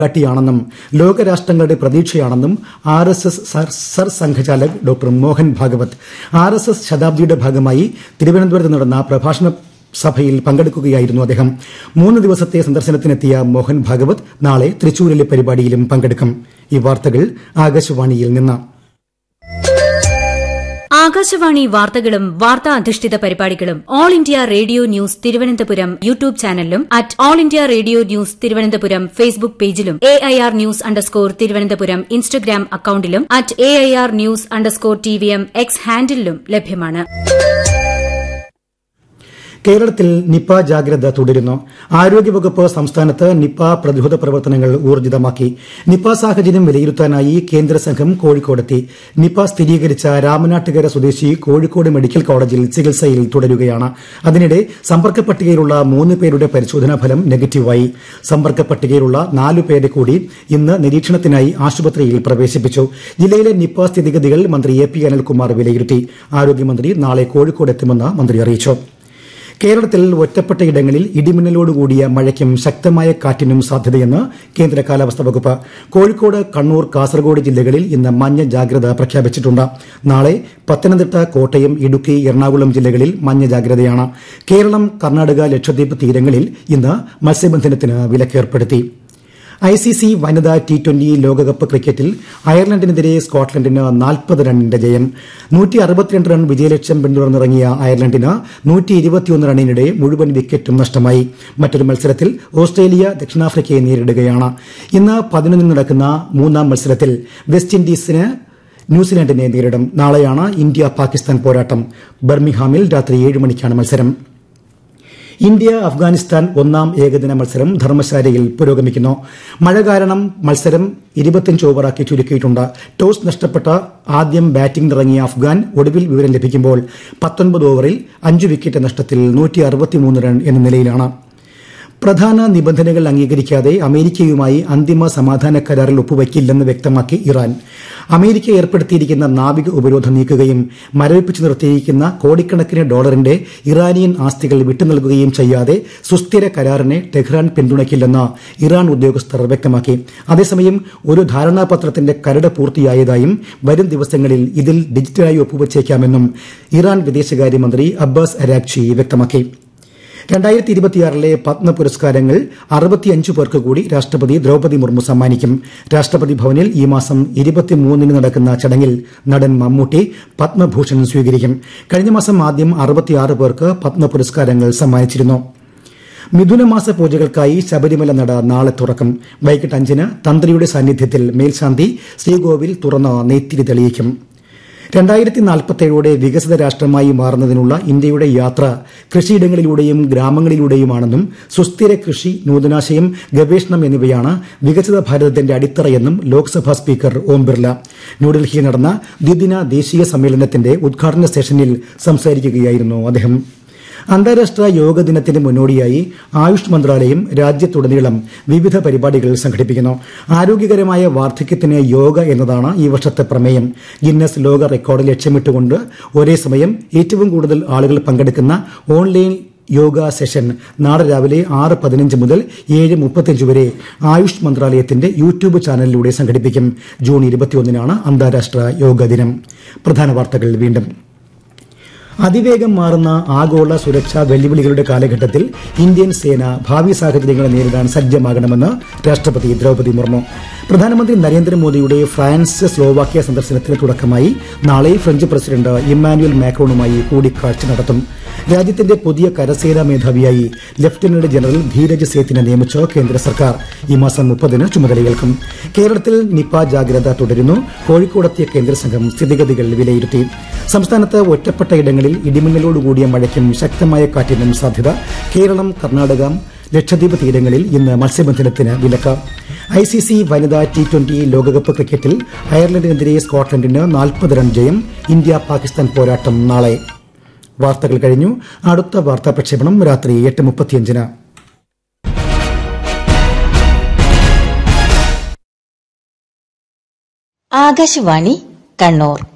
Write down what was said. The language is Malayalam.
കാട്ടിയാണെന്നും ലോകരാഷ്ട്രങ്ങളുടെ പ്രതീക്ഷയാണെന്നും ആർ എസ് എസ് സർ സംഘചാലക് doctor Mohan Bhagwat R S S ശതാബ്ദിയുടെ ഭാഗമായി തിരുവനന്തപുരത്ത് നടന്ന പ്രഭാഷണ സഭയിൽ പങ്കെടുക്കുകയായിരുന്നു അദ്ദേഹം മൂന്ന് ദിവസത്തെ സന്ദർശനത്തിനെത്തിയ മോഹൻ ഭാഗവത് നാളെ തൃശൂരിലെ പരിപാടിയിലും പങ്കെടുക്കും ഈ വാർത്തകൾ ആകാശവാണിയിൽ നിന്ന് ആകാശവാണി വാർത്തകളും വാർത്താ അധിഷ്ഠിത പരിപാടികളും all India radio news Thiruvananthapuram YouTube ചാനലിലും at all India radio news Thiruvananthapuram Facebook പേജിലും A I R news underscore Thiruvananthapuram Instagram അക്കൌണ്ടിലും at A I R news underscore T V M X ഹാൻഡിലും ലഭ്യമാണ് കേരളത്തിൽ നിപ ജാഗ്രത തുടരുന്നു ആരോഗ്യവകുപ്പ് സംസ്ഥാനത്ത് നിപ പ്രതിരോധ പ്രവർത്തനങ്ങൾ ഊർജിതമാക്കി നിപ സാഹചര്യം വിലയിരുത്താനായി കേന്ദ്ര സംഘം കോഴിക്കോടെത്തി നിപ സ്ഥിരീകരിച്ച രാമനാട്ടുകര സ്വദേശി കോഴിക്കോട് മെഡിക്കൽ കോളേജിൽ ചികിത്സയിൽ തുടരുകയാണ് അതിനിടെ സമ്പർക്ക പട്ടികയിലുള്ള മൂന്ന് പേരുടെ പരിശോധനാ ഫലം നെഗറ്റീവായി സമ്പർക്ക പട്ടികയിലുള്ള നാലു പേരെ കൂടി ഇന്ന് നിരീക്ഷണത്തിനായി ആശുപത്രിയിൽ പ്രവേശിപ്പിച്ചു ജില്ലയിലെ നിപ സ്ഥിതിഗതികൾ മന്ത്രി എ പി അനിൽകുമാർ വിലയിരുത്തി ആരോഗ്യമന്ത്രി നാളെ കോഴിക്കോട് എത്തുമെന്ന് മന്ത്രി അറിയിച്ചു കേരളത്തിൽ ഒറ്റപ്പെട്ട ഇടങ്ങളിൽ ഇടിമിന്നലോടുകൂടിയ മഴയ്ക്കും ശക്തമായ കാറ്റിനും സാധ്യതയെന്ന് കേന്ദ്ര കാലാവസ്ഥാ വകുപ്പ് കോഴിക്കോട് കണ്ണൂർ കാസർഗോഡ് ജില്ലകളിൽ ഇന്ന് മഞ്ഞ ജാഗ്രത പ്രഖ്യാപിച്ചിട്ടുണ്ട് നാളെ പത്തനംതിട്ട കോട്ടയം ഇടുക്കി എറണാകുളം ജില്ലകളിൽ മഞ്ഞ ജാഗ്രതയാണ് കേരളം കർണാടക ലക്ഷദ്വീപ് തീരങ്ങളിൽ ഇന്ന് മത്സ്യബന്ധനത്തിന് വിലക്കേർപ്പെടുത്തി ഐ സി സി വനിതാ ടി ട്വന്റി ലോകകപ്പ് ക്രിക്കറ്റിൽ അയർലൻഡിനെതിരെ സ്കോട്ട്ലൻഡിന് നാൽപ്പത് റണ്ണിന്റെ ജയം നൂറ്റി അറുപത്തിരണ്ട് റൺ വിജയലക്ഷ്യം പിന്തുടർന്നിറങ്ങിയ അയർലൻഡിന് നൂറ്റി ഇരുപത്തിയൊന്ന് റണ്ണിനിടെ മുഴുവൻ വിക്കറ്റും നഷ്ടമായി മറ്റൊരു മത്സരത്തിൽ ഓസ്ട്രേലിയ ദക്ഷിണാഫ്രിക്കയെ നേരിടുകയാണ് ഇന്ന് പതിനൊന്നിന് നടക്കുന്ന മൂന്നാം മത്സരത്തിൽ വെസ്റ്റ് ഇൻഡീസിന് ന്യൂസിലാൻഡിനെ നേരിടും നാളെയാണ് ഇന്ത്യ പാകിസ്ഥാൻ പോരാട്ടം ബർമിഹാമിൽ രാത്രി ഏഴ് മണിക്കാണ് മത്സരം ഇന്ത്യ അഫ്ഗാനിസ്ഥാൻ ഒന്നാം ഏകദിന മത്സരം ധർമ്മശാലയിൽ പുരോഗമിക്കുന്നു മഴ കാരണം മത്സരം ഇരുപത്തിയഞ്ച് ഓവറാക്കി ചുരുക്കിയിട്ടുണ്ട് ടോസ് നഷ്ടപ്പെട്ട ആദ്യം ബാറ്റിംഗിനിറങ്ങിയ അഫ്ഗാൻ ഒടുവിൽ വിവരം ലഭിക്കുമ്പോൾ പത്തൊൻപത് ഓവറിൽ അഞ്ച് വിക്കറ്റ് നഷ്ടത്തിൽ റൺ എന്ന നിലയിലാണ് പ്രധാന നിബന്ധനകൾ അംഗീകരിക്കാതെ അമേരിക്കയുമായി അന്തിമ സമാധാന കരാറിൽ ഒപ്പുവയ്ക്കില്ലെന്ന് വ്യക്തമാക്കി ഇറാൻ അമേരിക്ക ഏർപ്പെടുത്തിയിരിക്കുന്ന നാവിക ഉപരോധം നീക്കുകയും മരവിപ്പിച്ചു നിർത്തിയിരിക്കുന്ന കോടിക്കണക്കിന് ഡോളറിന്റെ ഇറാനിയൻ ആസ്തികൾ വിട്ടുനൽകുകയും ചെയ്യാതെ സുസ്ഥിര കരാറിനെ ടെഹ്റാൻ പിന്തുണയ്ക്കില്ലെന്ന് ഇറാൻ ഉദ്യോഗസ്ഥർ വ്യക്തമാക്കി അതേസമയം ഒരു ധാരണാപത്രത്തിന്റെ കരട് പൂർത്തിയായതായും വരും ദിവസങ്ങളിൽ ഇതിൽ ഡിജിറ്റലായി ഒപ്പുവച്ചേക്കാമെന്നും ഇറാൻ വിദേശകാര്യമന്ത്രി അബ്ബാസ് അരാക്ചി വ്യക്തമാക്കി രണ്ടായിരത്തി ഇരുപത്തിയാറിലെ പത്മ പുരസ്കാരങ്ങൾ അറുപത്തിയഞ്ച് പേർക്ക് കൂടി രാഷ്ട്രപതി ദ്രൌപദി മുർമു സമ്മാനിക്കും രാഷ്ട്രപതി ഭവനിൽ ഈ മാസം ഇരുപത്തിമൂന്നിന് നടക്കുന്ന ചടങ്ങിൽ നടൻ മമ്മൂട്ടി പത്മഭൂഷൺ സ്വീകരിക്കും കഴിഞ്ഞ മാസം ആദ്യം അറുപത്തിയാറ് പേർക്ക് പത്മ പുരസ്കാരങ്ങൾ സമ്മാനിച്ചിരുന്നു മിഥുനമാസ പൂജകൾക്കായി ശബരിമല നട നാളെ തുറക്കും വൈകിട്ട് അഞ്ചിന് തന്ത്രിയുടെ സാന്നിധ്യത്തിൽ മേൽശാന്തി ശ്രീകോവിൽ തുറന്ന് നെയ്ത്തിരി തെളിയിക്കും രണ്ടായിരത്തി നാൽപ്പത്തേഴോടെ വികസിത രാഷ്ട്രമായി മാറുന്നതിനുള്ള ഇന്ത്യയുടെ യാത്ര കൃഷിയിടങ്ങളിലൂടെയും ഗ്രാമങ്ങളിലൂടെയുമാണെന്നും സുസ്ഥിര കൃഷി നൂതനാശയം ഗവേഷണം എന്നിവയാണ് വികസിത ഭാരതത്തിന്റെ അടിത്തറയെന്നും ലോക്സഭാ സ്പീക്കർ ഓം ബിർല ന്യൂഡൽഹിയിൽ നടന്ന ദ്വിദിന ദേശീയ സമ്മേളനത്തിന്റെ ഉദ്ഘാടന സെഷനിൽ സംസാരിക്കുകയായിരുന്നു അദ്ദേഹം അന്താരാഷ്ട്ര യോഗ ദിനത്തിന് മുന്നോടിയായി ആയുഷ് മന്ത്രാലയം രാജ്യത്തുടനീളം വിവിധ പരിപാടികൾ സംഘടിപ്പിക്കുന്നു ആരോഗ്യകരമായ വാർദ്ധക്യത്തിന് യോഗ എന്നതാണ് ഈ വർഷത്തെ പ്രമേയം ഗിന്നസ് ലോക റെക്കോർഡ് ലക്ഷ്യമിട്ടുകൊണ്ട് ഒരേ സമയം ഏറ്റവും കൂടുതൽ ആളുകൾ പങ്കെടുക്കുന്ന ഓൺലൈൻ യോഗ സെഷൻ നാളെ രാവിലെ ആറ് പതിനഞ്ച് മുതൽ ഏഴ് മുപ്പത്തിയഞ്ച് വരെ ആയുഷ് മന്ത്രാലയത്തിന്റെ യൂട്യൂബ് ചാനലിലൂടെ സംഘടിപ്പിക്കും ജൂൺ ഇരുപത്തിയൊന്നിനാണ് അന്താരാഷ്ട്ര യോഗ ദിനം പ്രധാന വാർത്തകൾ വീണ്ടും അതിവേഗം മാറുന്ന ആഗോള സുരക്ഷാ വെല്ലുവിളികളുടെ കാലഘട്ടത്തിൽ ഇന്ത്യൻ സേന ഭാവി സാഹചര്യങ്ങളെ നേരിടാൻ സജ്ജമാകണമെന്ന് രാഷ്ട്രപതി ദ്രൌപദി മുർമു പ്രധാനമന്ത്രി നരേന്ദ്രമോദിയുടെ ഫ്രാൻസ് സ്ലോവാക്യ സന്ദർശനത്തിന് തുടക്കമായി നാളെ ഫ്രഞ്ച് പ്രസിഡന്റ് ഇമ്മാനുവൽ മാക്രോണുമായി കൂടിക്കാഴ്ച നടത്തും രാജ്യത്തിന്റെ പുതിയ കരസേനാ മേധാവിയായി ലഫ്റ്റനന്റ് ജനറൽ ധീരജ് സേത്തിനെ നിയമിച്ച കേന്ദ്ര സർക്കാർ ഈ മാസം മുപ്പതിന് ചുമതലയേൽക്കും കേരളത്തിൽ നിപ ജാഗ്രത തുടരുന്നു കോഴിക്കോടെത്തിയ കേന്ദ്ര സംഘം സ്ഥിതിഗതികൾ വിലയിരുത്തി സംസ്ഥാനത്ത് ഒറ്റപ്പെട്ട ഇടങ്ങളിൽ ഇടിമിന്നലോടുകൂടിയ മഴയ്ക്കും ശക്തമായ കാറ്റിനും സാധ്യത കേരളം കർണാടക ലക്ഷദ്വീപ് തീരങ്ങളിൽ ഇന്ന് മത്സ്യബന്ധനത്തിന് വിലക്ക് ഐ സി സി വനിതാ ടി ട്വന്റി ലോകകപ്പ് ക്രിക്കറ്റിൽ അയർലൻഡിനെതിരെ സ്കോട്ട്ലൻഡിന് നാൽപ്പത് റൺ ജയം ഇന്ത്യ പാകിസ്ഥാൻ പോരാട്ടം നാളെ വാർത്തകൾ കഴിഞ്ഞു അടുത്ത വാർത്താ പ്രക്ഷേപണം രാത്രി എട്ട് മുപ്പത്തിയഞ്ചിന് ആകാശവാണി കണ്ണൂർ